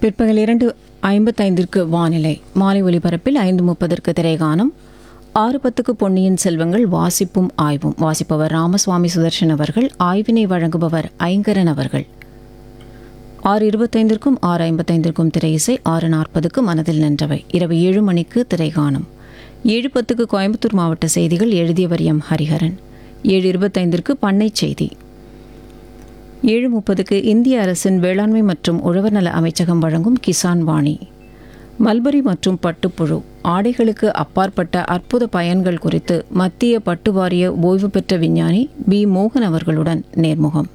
பிற்பகல் இரண்டு ஐம்பத்தைந்திற்கு வானிலை மாலை ஒலிபரப்பில் ஐந்து முப்பதற்கு திரைகானம் ஆறு பத்துக்கு பொன்னியின் செல்வங்கள் வாசிப்பும் ஆய்வும் வாசிப்பவர் ராமசுவாமி சுதர்ஷன் அவர்கள் ஆய்வினை வழங்குபவர் ஐங்கரன் அவர்கள் ஆறு இருபத்தைந்திற்கும் ஆறு ஐம்பத்தைந்திற்கும் திரையிசை ஆறு நாற்பதுக்கு மனதில் நின்றவை இரவு ஏழு மணிக்கு திரைகாணும் ஏழு பத்துக்கு கோயம்புத்தூர் மாவட்ட செய்திகள் எழுதியவர் எம் ஹரிஹரன் ஏழு இருபத்தைந்திற்கு பண்ணை செய்தி ஏழு முப்பதுக்கு இந்திய அரசின் வேளாண்மை மற்றும் உழவர் நல அமைச்சகம் வழங்கும் கிசான் வாணி மல்பரி மற்றும் பட்டுப்புழு ஆடைகளுக்கு அப்பாற்பட்ட அற்புத பயன்கள் குறித்து மத்திய பட்டு வாரிய ஓய்வு பெற்ற விஞ்ஞானி பி மோகன் அவர்களுடன் நேர்முகம்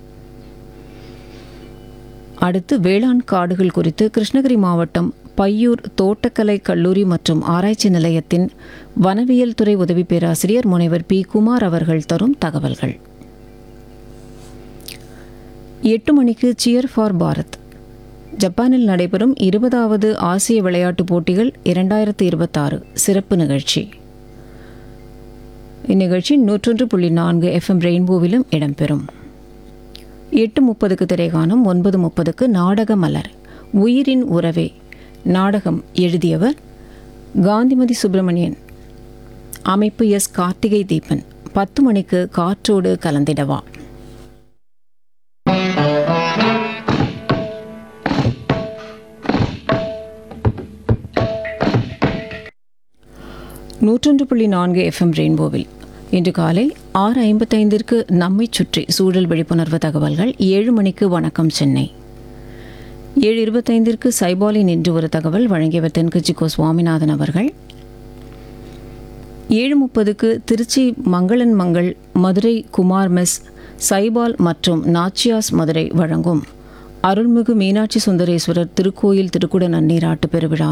அடுத்து வேளாண் காடுகள் குறித்து கிருஷ்ணகிரி மாவட்டம் பையூர் தோட்டக்கலை கல்லூரி மற்றும் ஆராய்ச்சி நிலையத்தின் வனவியல் துறை உதவி பேராசிரியர் முனைவர் பி குமார் அவர்கள் தரும் தகவல்கள் எட்டு மணிக்கு சியர் ஃபார் பாரத் ஜப்பானில் நடைபெறும் இருபதாவது ஆசிய விளையாட்டுப் போட்டிகள் இரண்டாயிரத்தி இருபத்தாறு சிறப்பு நிகழ்ச்சி இந்நிகழ்ச்சி நூற்றொன்று புள்ளி நான்கு எஃப்எம் ரெயின்போவிலும் இடம்பெறும் எட்டு முப்பதுக்கு திரைகாணும் ஒன்பது முப்பதுக்கு நாடக மலர் உயிரின் உறவே நாடகம் எழுதியவர் காந்திமதி சுப்பிரமணியன் அமைப்பு எஸ் கார்த்திகை தீபன் பத்து மணிக்கு காற்றோடு கலந்திடவா நூற்றொன்று புள்ளி நான்கு எஃப்எம் ரெயின்போவில் இன்று காலை ஆறு ஐம்பத்தைந்திற்கு நம்மை சுற்றி சூழல் விழிப்புணர்வு தகவல்கள் ஏழு மணிக்கு வணக்கம் சென்னை ஏழு இருபத்தைந்திற்கு சைபாலின் இன்று ஒரு தகவல் வழங்கியவர் தென்கட்சிக்கோ சுவாமிநாதன் அவர்கள் ஏழு முப்பதுக்கு திருச்சி மங்களன் மங்கள் மதுரை குமார் மெஸ் சைபால் மற்றும் நாச்சியாஸ் மதுரை வழங்கும் அருள்மிகு மீனாட்சி சுந்தரேஸ்வரர் திருக்கோயில் திருக்குட நன்னீராட்டு பெருவிழா